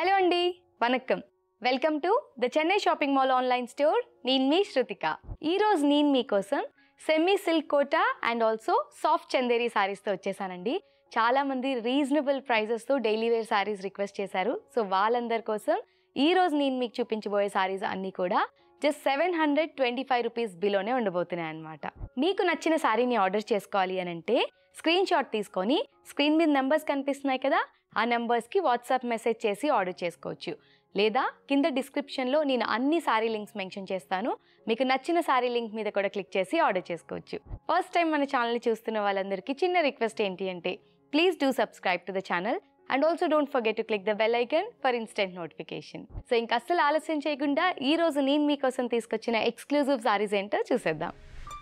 Hello అండి వనక్కం welcome to the Chennai shopping mall online store నేను మీ శృతిక ఈరోజు నేను మీకోసం semi silk Kota and also soft Chanderi శారీస్తో వచ్చేసానండి చాలామంది రీజనబుల్ ప్రైజెస్తో డైలీ వేర్ శారీస్ రిక్వెస్ట్ చేశారు సో వాళ్ళందరి కోసం ఈ రోజు నేను మీకు చూపించబోయే శారీస్ అన్నీ కూడా just seven hundred twenty five rupees బిలోనే ఉండబోతున్నాయి అనమాట మీకు నచ్చిన శారీని ఆర్డర్ చేసుకోవాలి అని అంటే స్క్రీన్ షాట్ తీసుకొని స్క్రీన్ మీద నెంబర్స్ కనిపిస్తున్నాయి కదా ఆ నెంబర్స్కి వాట్సాప్ మెసేజ్ చేసి ఆర్డర్ చేసుకోవచ్చు లేదా కింద డిస్క్రిప్షన్లో నేను అన్ని శారీ లింక్స్ మెన్షన్ చేస్తాను మీకు నచ్చిన శారీ లింక్ మీద కూడా క్లిక్ చేసి ఆర్డర్ చేసుకోవచ్చు ఫస్ట్ టైం మన ఛానల్ని చూస్తున్న వాళ్ళందరికీ చిన్న రిక్వెస్ట్ ఏంటి అంటే please do subscribe to the channel and also don't forget to click the bell icon for instant notification so ఇంకా అస్సలు ఆలస్యం చేయకుండా ఈ రోజు నేను మీకోసం తీసుకొచ్చిన ఎక్స్క్లూజివ్ సారీస్ ఏంటో చూసేద్దాం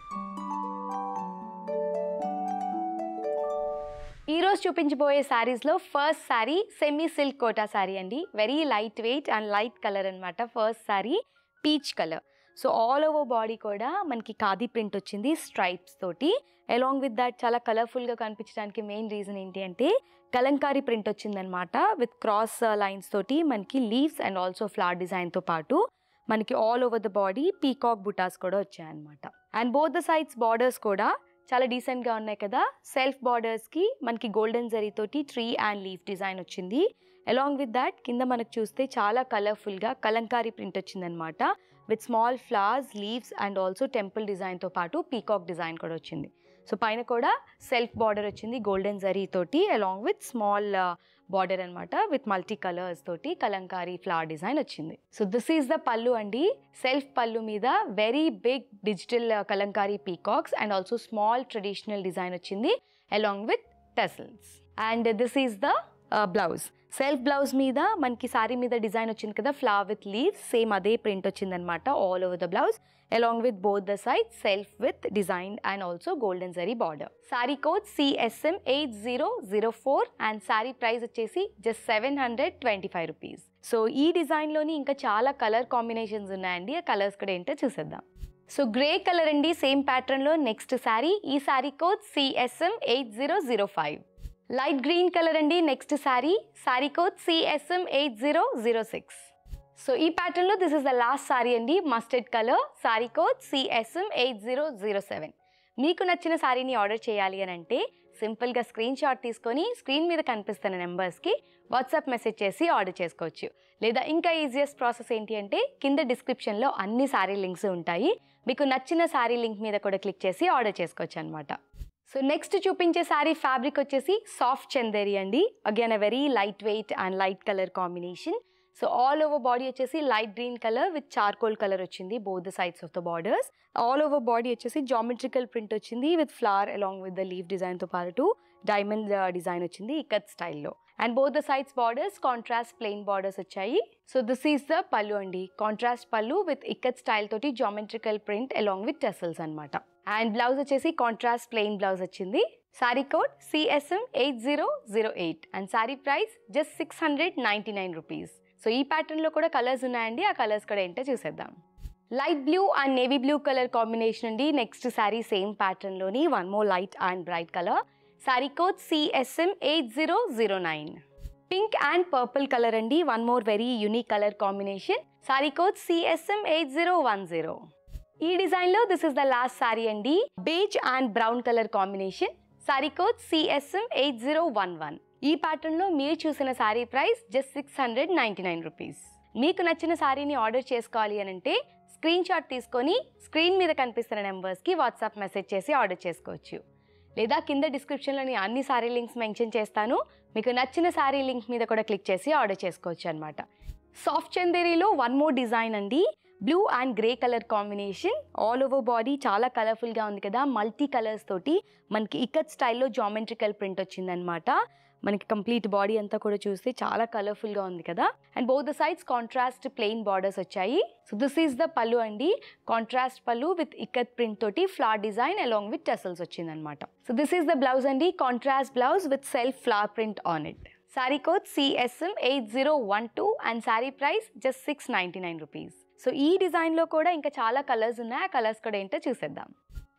ఈ రోజు చూపించబోయే శారీస్లో first saree semi silk Kota saree అండి very light weight and light colour అనమాట first saree peach colour so all over body కూడా మనకి ఖాదీ ప్రింట్ వచ్చింది స్ట్రైప్స్ తోటి అలాంగ్ విత్ దాట్ చాలా కలర్ఫుల్గా కనిపించడానికి మెయిన్ రీజన్ ఏంటి అంటే కలంకారీ ప్రింట్ వచ్చిందనమాట విత్ క్రాస్ లైన్స్ తోటి మనకి లీవ్స్ అండ్ ఆల్సో ఫ్లవర్ డిజైన్తో పాటు మనకి all over the body peacock బుటాస్ కూడా వచ్చాయన్నమాట and both the sides borders కూడా చాలా డీసెంట్గా ఉన్నాయి కదా సెల్ఫ్ బార్డర్స్కి మనకి గోల్డెన్ జరీతోటి ట్రీ అండ్ లీఫ్ డిజైన్ వచ్చింది అలాంగ్ విత్ దాట్ కింద మనకు చూస్తే చాలా కలర్ఫుల్గా కలంకారీ ప్రింట్ వచ్చిందనమాట with small flowers leaves and also temple డిజైన్తో పాటు పీకాక్ డిజైన్ కూడా వచ్చింది సో పైన కూడా సెల్ఫ్ బార్డర్ వచ్చింది గోల్డెన్ జరీ తోటి అలాంగ్ విత్ స్మాల్ బార్డర్ అనమాట విత్ మల్టీ కలర్స్ తోటి కలంకారీ ఫ్లవర్ డిజైన్ వచ్చింది so this is the pallu అండి సెల్ఫ్ పళ్ళు మీద very big digital Kalamkari peacocks and also small traditional design వచ్చింది along with tassels and this is the blouse self blouse మీద మనకి సారీ మీద డిజైన్ వచ్చింది కదా ఫ్లవర్ విత్ లీవ్స్ సేమ్ అదే ప్రింట్ వచ్చిందనమాట all over the blouse along with both the side self with design and also golden zari border saree code CSM eight zero zero four and sorry price వచ్చేసి just seven hundred twenty five rupees so ఈ డిజైన్లోని ఇంకా చాలా colour combinations ఉన్నాయండి ఆ colours కూడా ఏంటో చూసేద్దాం సో గ్రే కలర్ అండి సేమ్ ప్యాటర్న్లో నెక్స్ట్ శారీ ఈ saree code CSM eight zero zero five light green colour అండి next saree saree code CSM eight zero zero six so ఈ ప్యాటర్న్లో this is the last sari అండి mustard colour sari code CSM eight zero zero seven మీకు నచ్చిన శారీని order చేయాలి అని అంటే సింపుల్గా స్క్రీన్ షాట్ తీసుకొని స్క్రీన్ మీద కనిపిస్తున్న నెంబర్స్కి వాట్సాప్ మెసేజ్ చేసి ఆర్డర్ చేసుకోవచ్చు లేదా ఇంకా ఈజియెస్ట్ ప్రాసెస్ ఏంటి అంటే కింద డిస్క్రిప్షన్లో అన్ని శారీ లింక్స్ ఉంటాయి మీకు నచ్చిన శారీ లింక్ మీద కూడా క్లిక్ చేసి ఆర్డర్ చేసుకోవచ్చు అనమాట సో నెక్స్ట్ చూపించే శారీ ఫ్యాబ్రిక్ వచ్చేసి సాఫ్ట్ చందేరి అండి again uh very light weight and light colour combination so all over body వచ్చేసి light green colour with charcoal colour వచ్చింది both the sides of the borders all over body వచ్చేసి geometrical print వచ్చింది with flower along with the leaf డిజైన్తో పాటు diamond design వచ్చింది ఇకత్ స్టైల్లో and both the sides borders contrast plain borders వచ్చాయి so this is the pallu అండి contrast pallu with ikat style తోటి geometrical print along with tassels అనమాట అండ్ బ్లౌజ్ వచ్చేసి కాంట్రాస్ట్ ప్లెయిన్ బ్లౌజ్ వచ్చింది sari code CSM eight zero zero eight and sorry price just six hundred ninety nine rupees so ఈ ప్యాటర్న్లో కూడా colours ఉన్నాయండి ఆ కలర్స్ కూడా ఏంటో చూసేద్దాం light blue and navy blue colour combination అండి నెక్స్ట్ శారీ సేమ్ ప్యాటర్న్లోని one more light and bright colour sari code CSM eight zero zero nine pink and purple colour అండి one more very unique colour combination sari code CSM eight zero one zero ఈ డిజైన్లో this is the last sari అండి beige and brown colour combination sari code CSM eight zero one one ఈ ప్యాటర్న్లో మీరు చూసిన sari price just six hundred ninety nine rupees మీకు నచ్చిన శారీని ఆర్డర్ చేసుకోవాలి అని అంటే స్క్రీన్ షాట్ తీసుకొని స్క్రీన్ మీద కనిపిస్తున్న నెంబర్స్కి వాట్సాప్ మెసేజ్ చేసి ఆర్డర్ చేసుకోవచ్చు లేదా కింద డిస్క్రిప్షన్లో నేను అన్ని శారీ లింక్స్ మెన్షన్ చేస్తాను మీకు నచ్చిన శారీ లింక్ మీద కూడా క్లిక్ చేసి ఆర్డర్ చేసుకోవచ్చు అనమాట సాఫ్ట్ చందేరీలో వన్ మోర్ డిజైన్ అండి blue and grey colour combination all over body చాలా కలర్ఫుల్గా ఉంది కదా మల్టీ కలర్స్ తోటి మనకి ఇకత్ స్టైల్లో జామెట్రికల్ ప్రింట్ వచ్చిందనమాట మనకి కంప్లీట్ బాడీ అంతా కూడా చూస్తే చాలా కలర్ఫుల్గా ఉంది కదా and both the sides contrast plain borders వచ్చాయి so this is the pallu అండి contrast pallu with ikat print తోటి flower design along with tassels వచ్చిందనమాట so this is the blouse అండి contrast blouse with self flower print on it sari code CSM eight zero one two and sorry price just six ninety nine rupees so ఈ డిజైన్లో కూడా ఇంకా చాలా colours ఉన్నాయి ఆ colours కూడా ఏంటో చూసేద్దాం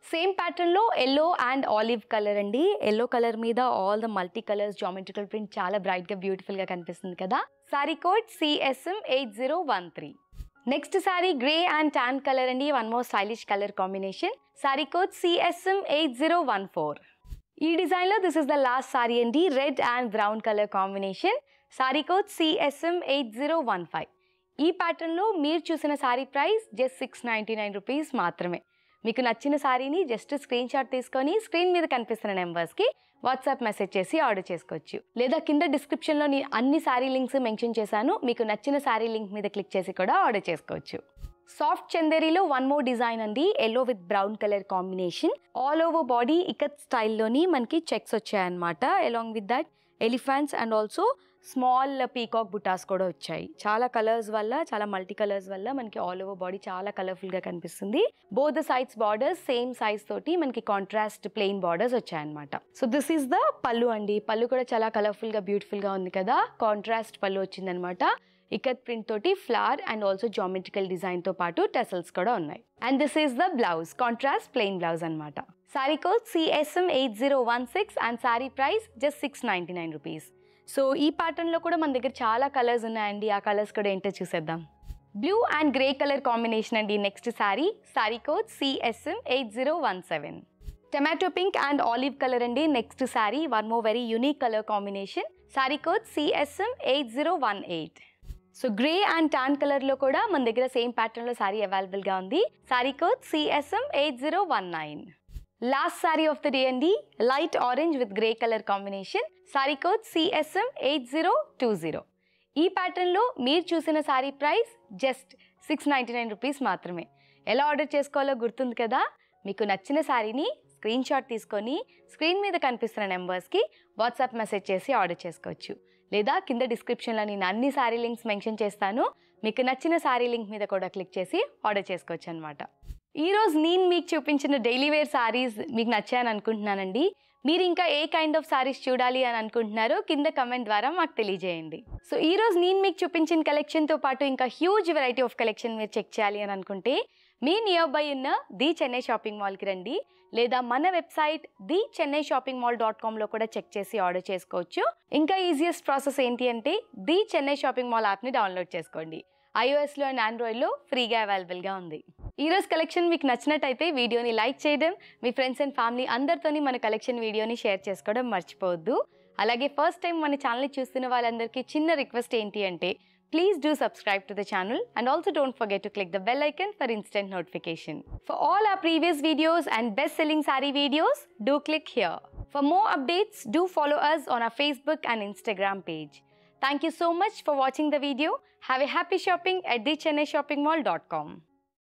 సేమ్ ప్యాటర్న్లో ఎల్లో అండ్ ఆలివ్ కలర్ అండి ఎల్లో కలర్ మీద all the multi colours geometrical print చాలా బ్రైట్గా బ్యూటిఫుల్గా కనిపిస్తుంది కదా sari code CSM eight zero one three next sari grey and tan colour అండి one more stylish colour combination sari code CSM eight zero one four ఈ డిజైన్లో this is the last sari అండి red and brown colour combination sari code CSM eight zero one five ఈ ప్యాటర్న్లో మీరు చూసిన sari price just six ninety nine rupees మాత్రమే మీకు నచ్చిన సారీని జస్ట్ స్క్రీన్ షాట్ తీసుకొని స్క్రీన్ మీద కనిపిస్తున్న నెంబర్స్కి వాట్సాప్ మెసేజ్ చేసి ఆర్డర్ చేసుకోవచ్చు లేదా కింద డిస్క్రిప్షన్లో నేను అన్ని సారీ లింక్స్ మెన్షన్ చేశాను మీకు నచ్చిన సారీ లింక్ మీద క్లిక్ చేసి కూడా ఆర్డర్ చేసుకోవచ్చు సాఫ్ట్ చందేరిలో వన్ మోర్ డిజైన్ అండి yellow with brown colour combination all over body ikat స్టైల్లోని మనకి చెక్స్ వచ్చాయన్నమాట along with that elephants and also small peacock బుటాస్ కూడా వచ్చాయి చాలా కలర్స్ వల్ల చాలా మల్టీ కలర్స్ వల్ల మనకి ఆల్ ఓవర్ బాడీ చాలా కలర్ఫుల్గా కనిపిస్తుంది both the sides borders same size తోటి మనకి కాంట్రాస్ట్ ప్లెయిన్ బార్డర్స్ వచ్చాయన్నమాట so this is the pallu అండి పళ్ళు కూడా చాలా కలర్ఫుల్గా బ్యూటిఫుల్గా ఉంది కదా కాంట్రాస్ట్ పళ్ళు వచ్చిందనమాట ఇకత్ ప్రింట్ తోటి ఫ్లవర్ అండ్ ఆల్సో జామెట్రికల్ డిజైన్తో పాటు టెసల్స్ కూడా ఉన్నాయి and this is the blouse contrast plain blouse అనమాట sari code CSM eight zero one six and sorry price just six ninety nine rupees so ఈ ప్యాటర్న్లో కూడా మన దగ్గర చాలా కలర్స్ ఉన్నాయండి ఆ కలర్స్ కూడా ఏంటో చూసేద్దాం blue and grey colour combination అండి next sari sari code CSM eight zero one seven tomato pink and olive colour అండి next sari one more very unique colour combination sari code CSM eight zero one eight so grey and tan కలర్లో కూడా మన దగ్గర same ప్యాటర్న్లో సారీ అవైలబుల్గా ఉంది sari code CSM eight zero one nine last sari of the day అండి light orange with grey colour combination sari code CSM eight zero two zero ఈ ప్యాటర్న్లో మీరు చూసిన sari price just six ninety nine rupees మాత్రమే ఎలా ఆర్డర్ చేసుకోవాలో గుర్తుంది కదా మీకు నచ్చిన సారీని స్క్రీన్ షాట్ తీసుకొని స్క్రీన్ మీద కనిపిస్తున్న నెంబర్స్కి వాట్సాప్ మెసేజ్ చేసి ఆర్డర్ చేసుకోవచ్చు లేదా కింద డిస్క్రిప్షన్లో నేను అన్ని సారీ లింక్స్ మెన్షన్ చేస్తాను మీకు నచ్చిన సారీ లింక్ మీద కూడా క్లిక్ చేసి ఆర్డర్ చేసుకోవచ్చు అనమాట ఈరోజు నేను మీకు చూపించిన డైలీ వేర్ సారీస్ మీకు నచ్చాయని అనుకుంటున్నానండి మీరు ఇంకా ఏ కైండ్ ఆఫ్ సారీస్ చూడాలి అని అనుకుంటున్నారో కింద కమెంట్ ద్వారా మాకు తెలియజేయండి సో ఈ రోజు నేను మీకు చూపించిన కలెక్షన్తో పాటు ఇంకా హ్యూజ్ వెరైటీ ఆఫ్ కలెక్షన్ మీరు చెక్ చేయాలి అని అనుకుంటే మీ నియర్ బై ఉన్న ది చెన్నై షాపింగ్ మాల్కి రండి లేదా మన website the Chennai shopping mall dot కామ్లో కూడా చెక్ చేసి ఆర్డర్ చేసుకోవచ్చు ఇంకా ఈజియెస్ట్ ప్రాసెస్ ఏంటి అంటే ది చెన్నై షాపింగ్ మాల్ యాప్ని డౌన్లోడ్ చేసుకోండి ఐఓఎస్లో అండ్ ఆండ్రాయిడ్లో ఫ్రీగా అవైలబుల్గా ఉంది ఈ రోజు కలెక్షన్ మీకు నచ్చినట్టయితే వీడియోని లైక్ చేయడం మీ ఫ్రెండ్స్ అండ్ ఫ్యామిలీ అందరితోని మన కలెక్షన్ వీడియోని షేర్ చేసుకోవడం మర్చిపోవద్దు అలాగే ఫస్ట్ టైం మన ఛానల్ని చూస్తున్న వాళ్ళందరికీ చిన్న రిక్వెస్ట్ ఏంటి అంటే please do subscribe to the channel and also don't forget to click the bell icon for instant notification for all our previous videos and best selling saree videos, do click here. For more updates, do follow us on our Facebook and Instagram page. Thank you so much for watching the video. Have a happy shopping at thechennai shopping mall.com.